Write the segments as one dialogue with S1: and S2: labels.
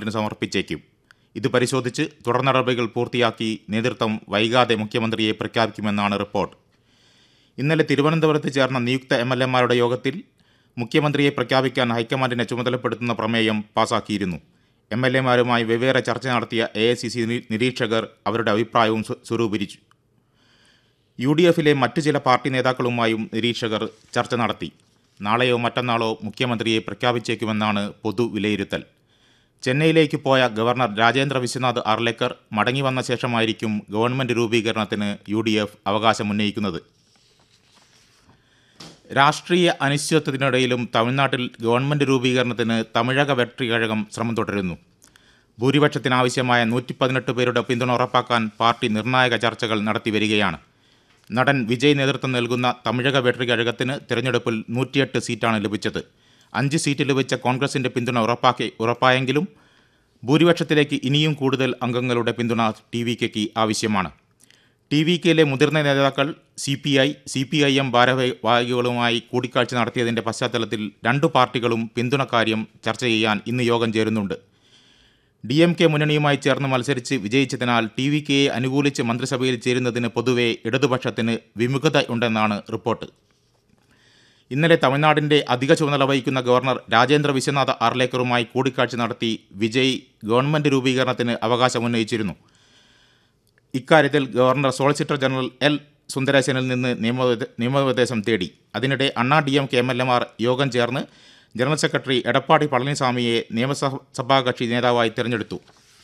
S1: ഗവൺമെന്റിന് സമർപ്പിച്ചേക്കും ഇത് പരിശോധിച്ച് തുടർ നടപടികൾ പൂർത്തിയാക്കി നേതൃത്വം വൈകാതെ മുഖ്യമന്ത്രിയെ പ്രഖ്യാപിക്കുമെന്നാണ് റിപ്പോർട്ട് ഇന്നലെ തിരുവനന്തപുരത്ത് ചേർന്ന നിയുക്ത എം എൽ എമാരുടെ യോഗത്തിൽ മുഖ്യമന്ത്രിയെ പ്രഖ്യാപിക്കാൻ ഹൈക്കമാൻഡിനെ ചുമതലപ്പെടുത്തുന്ന പ്രമേയം പാസാക്കിയിരുന്നു എം എൽ എമാരുമായി വെവ്വേറെ ചർച്ച നടത്തിയ എ ഐ സി സി നിരീക്ഷകർ അവരുടെ അഭിപ്രായവും സ്വ- സ്വരൂപിച്ചു യു ഡി എഫിലെ മറ്റു ചില പാർട്ടി നേതാക്കളുമായും നിരീക്ഷകർ ചർച്ച നടത്തി നാളെയോ മറ്റന്നാളോ മുഖ്യമന്ത്രിയെ പ്രഖ്യാപിച്ചേക്കുമെന്നാണ് പൊതു വിലയിരുത്തൽ ചെന്നൈയിലേക്ക് പോയ ഗവർണർ രാജേന്ദ്ര വിശ്വനാഥ് അർലേക്കർ മടങ്ങി വന്ന ശേഷമായിരിക്കും ഗവൺമെന്റ് രൂപീകരണത്തിന് യു ഡി എഫ് അവകാശമുന്നയിക്കുന്നത് രാഷ്ട്രീയ അനിശ്ചിതത്വത്തിനിടയിലും തമിഴ്നാട്ടിൽ ഗവൺമെന്റ് രൂപീകരണത്തിന് തമിഴക വെട്രി കഴകം ശ്രമം തുടരുന്നു ഭൂരിപക്ഷത്തിനാവശ്യമായ നൂറ്റി പതിനെട്ട് പേരുടെ പിന്തുണ ഉറപ്പാക്കാൻ പാർട്ടി നിർണായക ചർച്ചകൾ നടത്തി വരികയാണ് നടൻ വിജയ് നേതൃത്വം നൽകുന്ന തമിഴക വെട്രി കഴകത്തിന് തിരഞ്ഞെടുപ്പിൽ നൂറ്റിയെട്ട് സീറ്റാണ് ലഭിച്ചത് അഞ്ച് സീറ്റ് ലഭിച്ച കോൺഗ്രസിന്റെ പിന്തുണ ഉറപ്പാക്കി ഉറപ്പായെങ്കിലും ഭൂരിപക്ഷത്തിലേക്ക് ഇനിയും കൂടുതൽ അംഗങ്ങളുടെ പിന്തുണ ടി വി കെക്ക് ആവശ്യമാണ് ടി വി കെയിലെ മുതിർന്ന നേതാക്കൾ C P I C P I M ഭാരവാഹികളുമായി കൂടിക്കാഴ്ച നടത്തിയതിന്റെ പശ്ചാത്തലത്തിൽ രണ്ടു പാർട്ടികളും പിന്തുണക്കാര്യം ചർച്ച ചെയ്യാൻ ഇന്ന് യോഗം ചേരുന്നുണ്ട് ഡി എം കെ മുന്നണിയുമായി ചേർന്ന് മത്സരിച്ച് വിജയിച്ചതിനാൽ ടി വി കെയെ അനുകൂലിച്ച് മന്ത്രിസഭയിൽ ചേരുന്നതിന് പൊതുവെ ഇടതുപക്ഷത്തിന് വിമുഖത ഉണ്ടെന്നാണ് റിപ്പോർട്ട് ഇന്നലെ തമിഴ്നാടിന്റെ അധിക ചുമതല വഹിക്കുന്ന ഗവർണർ രാജേന്ദ്ര വിശ്വനാഥ ആർലേക്കറുമായി കൂടിക്കാഴ്ച നടത്തി വിജയ് ഗവൺമെന്റ് രൂപീകരണത്തിന് അവകാശമുന്നയിച്ചിരുന്നു ഇക്കാര്യത്തിൽ ഗവർണർ സോളിസിറ്റർ ജനറൽ എൽ സുന്ദരേശനിൽ നിന്ന് നിയമോപദേ- നിയമോപദേശം തേടി അതിനിടെ Anna D M K M L എമാർ യോഗം ചേർന്ന് ജനറൽ സെക്രട്ടറി എടപ്പാടി പളനിസ്വാമിയെ നിയമസഭാ കക്ഷി നേതാവായി തിരഞ്ഞെടുത്തു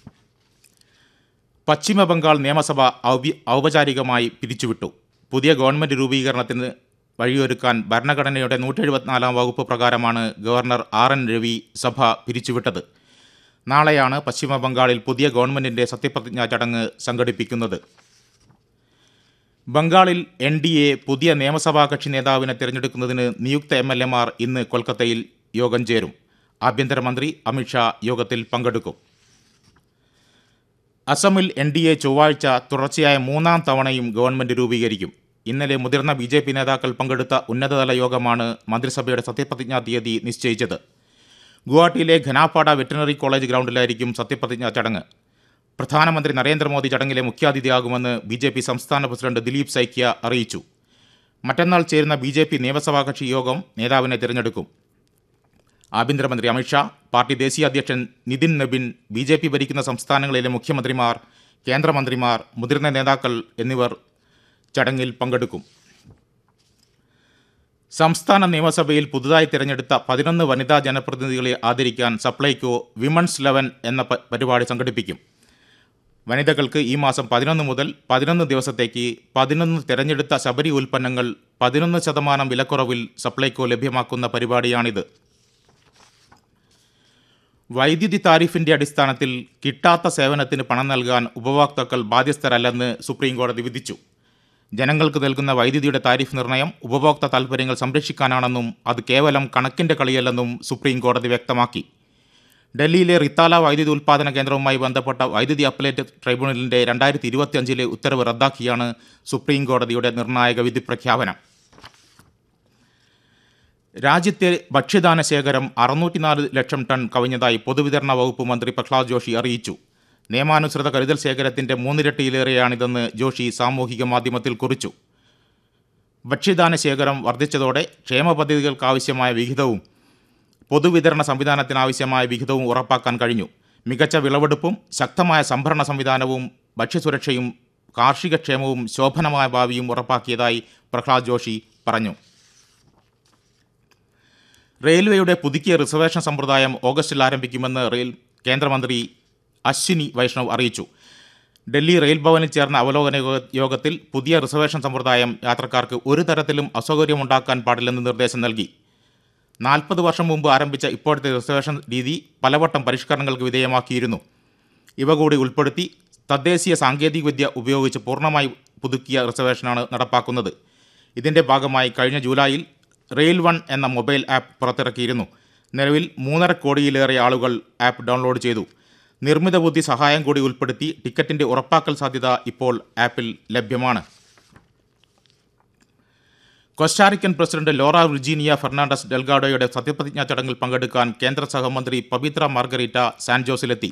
S1: പശ്ചിമ ബംഗാൾ നിയമസഭ ഔപി- ഔപചാരികമായി പിരിച്ചുവിട്ടു പുതിയ ഗവൺമെന്റ് രൂപീകരണത്തിന് വഴിയൊരുക്കാൻ ഭരണഘടനയുടെ നൂറ്റെഴുപത്തിനാലാം വകുപ്പ് പ്രകാരമാണ് ഗവർണർ ആർ എൻ രവി സഭ പിരിച്ചുവിട്ടത് നാളെയാണ് പശ്ചിമ ബംഗാളിൽ പുതിയ ഗവൺമെന്റിന്റെ സത്യപ്രതിജ്ഞാ ചടങ്ങ് സംഘടിപ്പിക്കുന്നത് ബംഗാളിൽ എൻ ഡി എ പുതിയ നിയമസഭാ കക്ഷി നേതാവിനെ തിരഞ്ഞെടുക്കുന്നതിന് നിയുക്ത എം എൽ എമാർ ഇന്ന് കൊൽക്കത്തയിൽ യോഗം ചേരും ആഭ്യന്തരമന്ത്രി അമിത്ഷാ യോഗത്തിൽ പങ്കെടുക്കും അസമിൽ എൻ ഡി എ ചൊവ്വാഴ്ച തുടർച്ചയായ മൂന്നാം തവണയും ഗവൺമെന്റ് രൂപീകരിക്കും ഇന്നലെ മുതിർന്ന ബി ജെ പി നേതാക്കൾ പങ്കെടുത്ത ഉന്നതതല യോഗമാണ് മന്ത്രിസഭയുടെ സത്യപ്രതിജ്ഞാ തീയതി നിശ്ചയിച്ചത് ഗുവാഹട്ടിയിലെ ഘനാപ്പാട വെറ്റിനറി കോളേജ് ഗ്രൗണ്ടിലായിരിക്കും സത്യപ്രതിജ്ഞാ ചടങ്ങ് പ്രധാനമന്ത്രി നരേന്ദ്രമോദി ചടങ്ങിലെ മുഖ്യാതിഥിയാകുമെന്ന് ബി ജെ പി സംസ്ഥാന പ്രസിഡന്റ് ദിലീപ് സൈക്യ അറിയിച്ചു മറ്റന്നാൾ ചേരുന്ന ബി ജെ പി നിയമസഭാ കക്ഷി യോഗം നേതാവിനെ തിരഞ്ഞെടുക്കും ആഭ്യന്തരമന്ത്രി അമിത്ഷാ പാർട്ടി ദേശീയ അധ്യക്ഷൻ Nitin Nabin B J P ഭരിക്കുന്ന സംസ്ഥാനങ്ങളിലെ മുഖ്യമന്ത്രിമാർ കേന്ദ്രമന്ത്രിമാർ മുതിർന്ന നേതാക്കൾ എന്നിവർ ചടങ്ങിൽ പങ്കെടുക്കും സംസ്ഥാന നിയമസഭയിൽ പുതുതായി തിരഞ്ഞെടുത്ത പതിനൊന്ന് വനിതാ ജനപ്രതിനിധികളെ ആദരിക്കാൻ സപ്ലൈകോ വിമൺസ് ലെവൻ എന്ന പ- പരിപാടി സംഘടിപ്പിക്കും വനിതകൾക്ക് ഈ മാസം പതിനൊന്ന് മുതൽ പതിനൊന്ന് ദിവസത്തേക്ക് പതിനൊന്ന് തിരഞ്ഞെടുത്ത ശബരി ഉൽപ്പന്നങ്ങൾ പതിനൊന്ന് ശതമാനം വിലക്കുറവിൽ സപ്ലൈകോ ലഭ്യമാക്കുന്ന പരിപാടിയാണിത് വൈദ്യുതി താരിഫിന്റെ അടിസ്ഥാനത്തിൽ കിട്ടാത്ത സേവനത്തിന് പണം നൽകാൻ ഉപഭോക്താക്കൾ ബാധ്യസ്ഥരല്ലെന്ന് സുപ്രീം കോടതി വിധിച്ചു ജനങ്ങൾക്ക് നൽകുന്ന വൈദ്യുതിയുടെ താരിഫ് നിർണയം ഉപഭോക്തൃ താൽപ്പര്യങ്ങൾ സംരക്ഷിക്കാനാണെന്നും അത് കേവലം കണക്കിന്റെ കളിയല്ലെന്നും സുപ്രീം കോടതി വ്യക്തമാക്കി ഡൽഹിയിലെ റിത്താല വൈദ്യുതി ഉൽപ്പാദന കേന്ദ്രവുമായി ബന്ധപ്പെട്ട വൈദ്യുതി അപ്പലേറ്റ് ട്രൈബ്യൂണലിന്റെ രണ്ടായിരത്തി ഇരുപത്തിയഞ്ചിലെ ഉത്തരവ് റദ്ദാക്കിയാണ് സുപ്രീം കോടതിയുടെ നിർണായക വിധി പ്രഖ്യാപനം രാജ്യത്തെ ഭക്ഷ്യധാന ശേഖരം അറുന്നൂറ്റിനാല് ലക്ഷം ടൺ കവിഞ്ഞതായി പൊതുവിതരണ വകുപ്പ് മന്ത്രി പ്രഹ്ലാദ് ജോഷി അറിയിച്ചു നിയമാനുസൃത കരുതൽ ശേഖരത്തിന്റെ മൂന്നിരട്ടിയിലേറെയാണിതെന്ന് ജോഷി സാമൂഹിക മാധ്യമത്തിൽ കുറിച്ചു ഭക്ഷ്യധാന ശേഖരം വർദ്ധിച്ചതോടെ ക്ഷേമ പദ്ധതികൾക്കാവശ്യമായ വിഹിതവും പൊതുവിതരണ സംവിധാനത്തിനാവശ്യമായ വിഹിതവും ഉറപ്പാക്കാൻ കഴിഞ്ഞു മികച്ച വിളവെടുപ്പും ശക്തമായ സംഭരണ സംവിധാനവും ഭക്ഷ്യസുരക്ഷയും കാർഷിക ക്ഷേമവും ശോഭനമായ ഭാവിയും ഉറപ്പാക്കിയതായി പ്രഹ്ലാദ് ജോഷി പറഞ്ഞു റെയിൽവേയുടെ പുതുക്കിയ റിസർവേഷൻ സമ്പ്രദായം ഓഗസ്റ്റിൽ ആരംഭിക്കുമെന്ന് റെയിൽ കേന്ദ്രമന്ത്രി അശ്വിനി വൈഷ്ണവ് അറിയിച്ചു ഡൽഹി റെയിൽ ഭവനിൽ ചേർന്ന അവലോകന യോഗ- യോഗത്തിൽ പുതിയ റിസർവേഷൻ സമ്പ്രദായം യാത്രക്കാർക്ക് ഒരു തരത്തിലും അസൗകര്യമുണ്ടാക്കാൻ പാടില്ലെന്ന് നിർദ്ദേശം നൽകി നാൽപ്പത് വർഷം മുമ്പ് ആരംഭിച്ച ഇപ്പോഴത്തെ റിസർവേഷൻ രീതി പലവട്ടം പരിഷ്കരണങ്ങൾക്ക് വിധേയമാക്കിയിരുന്നു ഇവ കൂടി ഉൾപ്പെടുത്തി തദ്ദേശീയ സാങ്കേതികവിദ്യ ഉപയോഗിച്ച് പൂർണ്ണമായി പുതുക്കിയ റിസർവേഷനാണ് നടപ്പാക്കുന്നത് ഇതിന്റെ ഭാഗമായി കഴിഞ്ഞ ജൂലൈയിൽ റെയിൽ വൺ എന്ന മൊബൈൽ ആപ്പ് പുറത്തിറക്കിയിരുന്നു നിലവിൽ മൂന്നര കോടിയിലേറെ ആളുകൾ ആപ്പ് ഡൗൺലോഡ് ചെയ്തു നിർമ്മിത ബുദ്ധി സഹായം കൂടി ഉൾപ്പെടുത്തി ടിക്കറ്റിന്റെ ഉറപ്പാക്കൽ സാധ്യത ഇപ്പോൾ ആപ്പിൽ ലഭ്യമാണ് Costa Rican president Laura Virginia Fernandez ഡെൽഗാഡോയുടെ സത്യപ്രതിജ്ഞാ ചടങ്ങിൽ പങ്കെടുക്കാൻ കേന്ദ്ര സഹമന്ത്രി പവിത്ര മാർഗരീറ്റ സാൻജോസിലെത്തി